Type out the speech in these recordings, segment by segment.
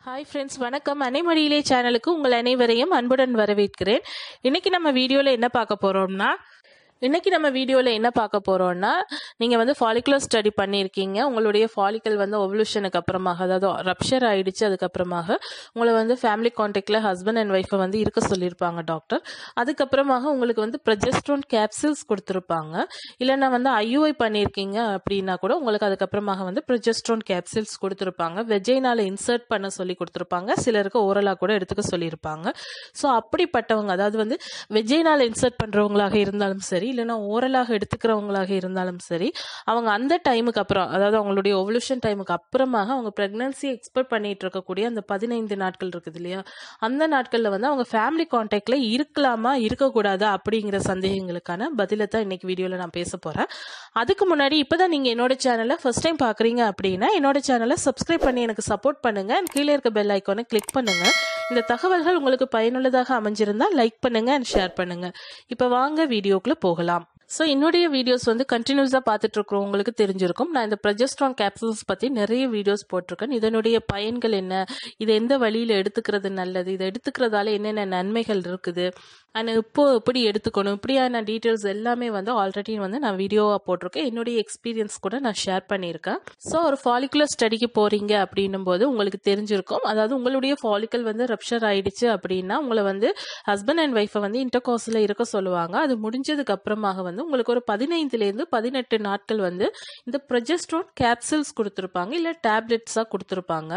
hi friends வணக்கம் அனைமொழியிலே சேனலுக்கு உங்கள் அனைவரையும் அன்புடன் வரவேற்கிறேன் இன்னைக்கு நம்ம வீடியோவில் என்ன பார்க்க போகிறோம்னா இன்னைக்கு நம்ம வீடியோவில் என்ன பார்க்க போகிறோம்னா நீங்கள் வந்து ஃபாலிகுலர் ஸ்டடி பண்ணியிருக்கீங்க உங்களுடைய ஃபாலிக்கல் வந்து ஒவல்யூஷனுக்கு அப்புறமாக அதாவது ரப்ஷர் ஆயிடுச்சு அதுக்கப்புறமாக உங்களை வந்து ஃபேமிலி கான்டாக்டில் ஹஸ்பண்ட் அண்ட் ஒய்ஃபை வந்து இருக்க சொல்லியிருப்பாங்க டாக்டர் அதுக்கப்புறமாக உங்களுக்கு வந்து ப்ரொஜெஸ்ட்ரோன் கேப்சூல்ஸ் கொடுத்துருப்பாங்க இல்லைன்னா வந்து ஐயூஐ பண்ணியிருக்கீங்க அப்படின்னா கூட உங்களுக்கு அதுக்கப்புறமாக வந்து ப்ரொஜெஸ்ட்ரோன் கேப்சூல்ஸ் கொடுத்துருப்பாங்க வெஜைனால இன்சர்ட் பண்ண சொல்லி கொடுத்துருப்பாங்க சிலருக்கு ஓரலாக கூட எடுத்துக்க சொல்லியிருப்பாங்க ஸோ அப்படிப்பட்டவங்க அதாவது வந்து வெஜைனால இன்சர்ட் பண்ணுறவங்களாக இருந்தாலும் சரி இல்லைன்னா ஓரலாக எடுத்துக்கிறவங்களாக இருந்தாலும் சரி அவங்க அந்த டைமுக்கு அப்புறம் அதாவது அவங்களுடைய ஒவல்யூஷன் டைமுக்கு அப்புறமாக அவங்க ப்ரெக்னன்சி எக்ஸ்பெக்ட் பண்ணிட்டு இருக்கக்கூடிய அந்த பதினைந்து நாட்கள் இருக்குது இல்லையா அந்த நாட்களில் வந்து அவங்க ஃபேமிலி கான்டாக்டில் இருக்கலாமா இருக்கக்கூடாதா அப்படிங்கிற சந்தேகங்களுக்கான பதிலை தான் இன்னைக்கு வீடியோவில் நான் பேச போகிறேன் அதுக்கு முன்னாடி இப்போ தான் நீங்கள் என்னோட சேனலை ஃபர்ஸ்ட் டைம் பார்க்குறீங்க அப்படின்னா என்னோட சேனலை சப்ஸ்கிரைப் பண்ணி எனக்கு சப்போர்ட் பண்ணுங்கள் and கீழே இருக்க பெல் ஐக்கானை கிளிக் பண்ணுங்கள் இந்த தகவல்கள் உங்களுக்கு பயனுள்ளதாக அமைஞ்சிருந்தால் லைக் பண்ணுங்க அண்ட் ஷேர் பண்ணுங்க இப்போ வாங்க வீடியோக்குள்ள போகலாம் ஸோ என்னுடைய வீடியோஸ் வந்து கண்டினியூஸாக பார்த்துட்டு இருக்கிறவங்களுக்கு தெரிஞ்சிருக்கும் நான் இந்த ப்ரொஜெஸ்ட்ரான் கேப்சூல்ஸ் பற்றி நிறைய வீடியோஸ் போட்டிருக்கேன் இதனுடைய பயன்கள் என்ன இதை எந்த வழியில் எடுத்துக்கிறது நல்லது இதை எடுத்துக்கிறதால என்னென்ன நன்மைகள் இருக்குது அண்ட் இப்போ எப்படி எடுத்துக்கணும் இப்படியான டீட்டெயில்ஸ் எல்லாமே வந்து ஆல்ரெடி வந்து நான் வீடியோவாக போட்டிருக்கேன் என்னுடைய எக்ஸ்பீரியன்ஸ் கூட நான் ஷேர் பண்ணியிருக்கேன் ஸோ ஒரு ஃபாலிகுலர் ஸ்டடிக்கு போகிறீங்க அப்படின்னும் போது உங்களுக்கு தெரிஞ்சிருக்கும் அதாவது உங்களுடைய ஃபாலிக்கல் வந்து ரப்ஷர் ஆயிடுச்சு அப்படின்னா உங்களை வந்து ஹஸ்பண்ட் அண்ட் ஒய்ஃபை வந்து இன்டர்காஸில் இருக்க சொல்லுவாங்க அது முடிஞ்சதுக்கு அப்புறமாக வந்து உங்களுக்கு ஒரு பதினைந்துலேருந்து பதினெட்டு நாட்கள் வந்து இந்த ப்ரொஜெஸ்ட்ரோன் கேப்சூல்ஸ் கொடுத்துருப்பாங்க இல்லை டேப்லெட்ஸாக கொடுத்துருப்பாங்க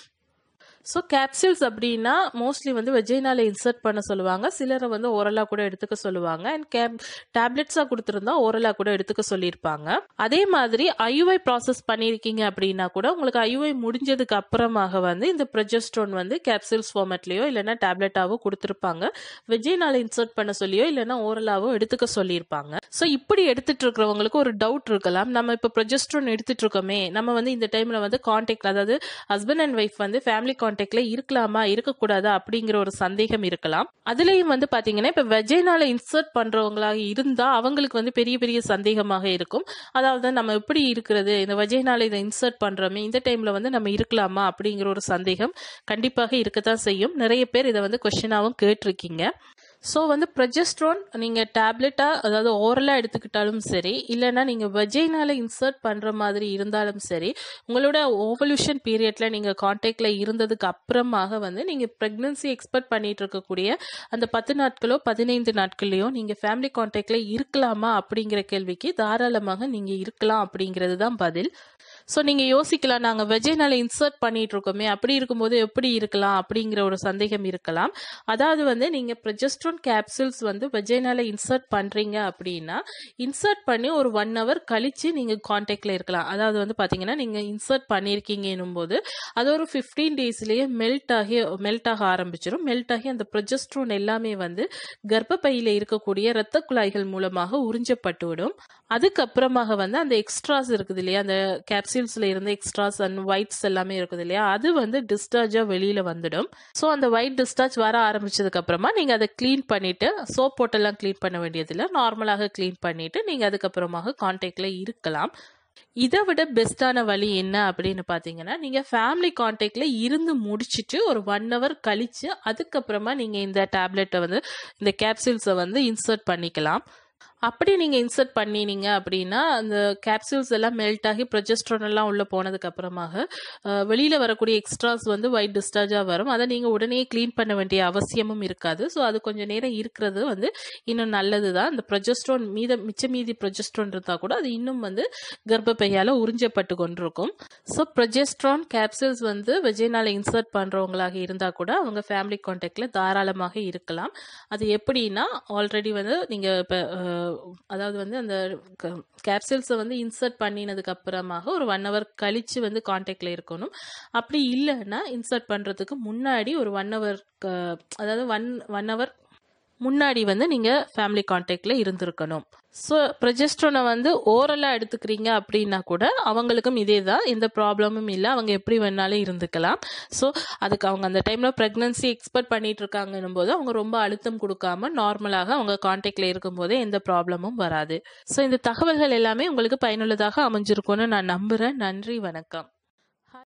ஸோ கேப்சூல்ஸ் அப்படின்னா மோஸ்ட்லி வந்து வெஜைனால இன்சர்ட் பண்ண சொல்லுவாங்க சிலரை வந்து ஓரலாக கூட எடுத்துக்க சொல்லுவாங்க அண்ட் கேப் டேப்லெட்ஸாக கொடுத்துருந்தா ஓரலாக கூட எடுத்துக்க சொல்லியிருப்பாங்க அதே மாதிரி ஐயுஐ ப்ராசஸ் பண்ணியிருக்கீங்க அப்படின்னா கூட உங்களுக்கு ஐயுஐ முடிஞ்சதுக்கு அப்புறமாக வந்து இந்த ப்ரொஜெஸ்ட்ரோன் வந்து கேப்சூல்ஸ் ஃபார்மேட்லேயோ இல்லைன்னா டேப்லெட்டாவோ கொடுத்துருப்பாங்க வெஜைனால இன்சர்ட் பண்ண சொல்லியோ இல்லைன்னா ஓரலாவோ எடுத்துக்க சொல்லியிருப்பாங்க ஸோ இப்படி எடுத்துட்டு இருக்கிறவங்களுக்கு ஒரு டவுட் இருக்கலாம் நம்ம இப்போ ப்ரொஜெஸ்ட்ரோன் எடுத்துட்டு இருக்கோமே நம்ம வந்து இந்த டைமில் வந்து கான்டாக்ட் அதாவது ஹஸ்பண்ட் அண்ட் ஒய்ஃப் வந்து ஃபேமிலி கான்டாக்ட்ல இருக்கலாமா இருக்கக்கூடாதா அப்படிங்கிற ஒரு சந்தேகம் இருக்கலாம் அதுலயும் வந்து பாத்தீங்கன்னா இப்ப வெஜைனால இன்சர்ட் பண்றவங்களாக இருந்தா அவங்களுக்கு வந்து பெரிய பெரிய சந்தேகமாக இருக்கும் அதாவது நம்ம எப்படி இருக்கிறது இந்த வெஜைனால இதை இன்சர்ட் பண்றோமே இந்த டைம்ல வந்து நம்ம இருக்கலாமா அப்படிங்கிற ஒரு சந்தேகம் கண்டிப்பாக இருக்கத்தான் செய்யும் நிறைய பேர் இதை வந்து கொஸ்டினாவும் கேட்டிருக்கீங்க ஸோ வந்து ப்ரொஜெஸ்ட்ரோன் நீங்கள் டேப்லெட்டாக அதாவது ஓரலாக எடுத்துக்கிட்டாலும் சரி இல்லைன்னா நீங்கள் வெஜைனால இன்சர்ட் பண்ணுற மாதிரி இருந்தாலும் சரி உங்களோட ஓவல்யூஷன் பீரியடில் நீங்கள் கான்டாக்டில் இருந்ததுக்கு அப்புறமாக வந்து நீங்கள் ப்ரெக்னன்சி எக்ஸ்பெக்ட் பண்ணிட்டு இருக்கக்கூடிய அந்த பத்து நாட்களோ பதினைந்து நாட்கள்லையோ நீங்கள் ஃபேமிலி கான்டாக்டில் இருக்கலாமா அப்படிங்கிற கேள்விக்கு தாராளமாக நீங்கள் இருக்கலாம் அப்படிங்கிறது தான் பதில் ஸோ நீங்கள் யோசிக்கலாம் நாங்கள் வெஜைனால இன்சர்ட் பண்ணிட்டு இருக்கோமே அப்படி இருக்கும்போது எப்படி இருக்கலாம் அப்படிங்கிற ஒரு சந்தேகம் இருக்கலாம் அதாவது வந்து நீங்கள் ப்ரொஜெஸ்ட்ரோன் கேப்சூல்ஸ் வந்து வெஜைனால இன்சர்ட் பண்ணுறீங்க அப்படின்னா இன்சர்ட் பண்ணி ஒரு ஒன் ஹவர் கழித்து நீங்கள் காண்டாக்டில் இருக்கலாம் அதாவது வந்து பார்த்தீங்கன்னா நீங்கள் இன்சர்ட் பண்ணியிருக்கீங்கன்னும் போது அது ஒரு ஃபிஃப்டீன் டேஸ்லேயே மெல்ட் ஆகி மெல்ட் ஆக ஆரம்பிச்சிடும் மெல்ட் ஆகி அந்த ப்ரொஜெஸ்ட்ரோன் எல்லாமே வந்து கர்ப்பப்பையில் இருக்கக்கூடிய இரத்த குழாய்கள் மூலமாக உறிஞ்சப்பட்டு விடும் அதுக்கப்புறமாக வந்து அந்த எக்ஸ்ட்ராஸ் இருக்குது இல்லையா அந்த கேப்சூல்ஸ்ல இருந்து எக்ஸ்ட்ராஸ் அண்ட் ஒயிட்ஸ் எல்லாமே இருக்குது இல்லையா அது வந்து டிஸ்சார்ஜா வெளியில வந்துடும் ஸோ அந்த ஒயிட் டிஸ்சார்ஜ் வர ஆரம்பிச்சதுக்கு அப்புறமா நீங்க அதை க்ளீன் பண்ணிட்டு சோப் போட்டெல்லாம் க்ளீன் பண்ண வேண்டியதில்லை நார்மலாக க்ளீன் பண்ணிட்டு நீங்க அதுக்கப்புறமாக கான்டாக்ட்ல இருக்கலாம் இதை விட பெஸ்ட்டான வழி என்ன அப்படின்னு பார்த்தீங்கன்னா நீங்கள் ஃபேமிலி கான்டாக்டில் இருந்து முடிச்சுட்டு ஒரு ஒன் ஹவர் கழித்து அதுக்கப்புறமா நீங்கள் இந்த டேப்லெட்டை வந்து இந்த கேப்சூல்ஸை வந்து இன்சர்ட் பண்ணிக்கலாம் அப்படி நீங்கள் இன்சர்ட் பண்ணினீங்க அப்படின்னா அந்த கேப்சூல்ஸ் எல்லாம் மெல்ட் ஆகி ப்ரொஜெஸ்ட்ரோன் எல்லாம் உள்ளே போனதுக்கு அப்புறமாக வெளியில் வரக்கூடிய எக்ஸ்ட்ராஸ் வந்து ஒயிட் டிஸ்சார்ஜாக வரும் அதை நீங்கள் உடனே க்ளீன் பண்ண வேண்டிய அவசியமும் இருக்காது ஸோ அது கொஞ்சம் நேரம் இருக்கிறது வந்து இன்னும் நல்லது தான் இந்த ப்ரொஜெஸ்ட்ரோன் மீத மிச்ச மீதி ப்ரொஜெஸ்ட்ரோன் இருந்தால் கூட அது இன்னும் வந்து கர்ப்பப்பையால் உறிஞ்சப்பட்டு கொண்டிருக்கும் ஸோ ப்ரொஜெஸ்ட்ரான் கேப்சூல்ஸ் வந்து வெஜைனால இன்சர்ட் பண்ணுறவங்களாக இருந்தால் கூட அவங்க ஃபேமிலி கான்டாக்டில் தாராளமாக இருக்கலாம் அது எப்படின்னா ஆல்ரெடி வந்து நீங்கள் இப்போ அதாவது வந்து அந்த கேப்சூல்ஸை வந்து இன்சர்ட் பண்ணினதுக்கு அப்புறமாக ஒரு ஒன் ஹவர் கழிச்சு வந்து காண்டாக்டில் இருக்கணும் அப்படி இல்லைன்னா இன்சர்ட் பண்ணுறதுக்கு முன்னாடி ஒரு ஒன் ஹவர் அதாவது ஒன் ஒன் ஹவர் முன்னாடி வந்து நீங்கள் ஃபேமிலி கான்டாக்டில் இருந்திருக்கணும் ஸோ ப்ரொஜெஸ்ட்ரோனை வந்து ஓரலாக எடுத்துக்கிறீங்க அப்படின்னா கூட அவங்களுக்கும் இதே தான் எந்த ப்ராப்ளமும் இல்லை அவங்க எப்படி வேணாலும் இருந்துக்கலாம் ஸோ அதுக்கு அவங்க அந்த டைமில் ப்ரெக்னன்சி எக்ஸ்பெக்ட் பண்ணிட்டு இருக்காங்கன்னும் போது அவங்க ரொம்ப அழுத்தம் கொடுக்காம நார்மலாக அவங்க கான்டாக்டில் இருக்கும்போதே எந்த ப்ராப்ளமும் வராது ஸோ இந்த தகவல்கள் எல்லாமே உங்களுக்கு பயனுள்ளதாக அமைஞ்சிருக்கும்னு நான் நம்புகிறேன் நன்றி வணக்கம்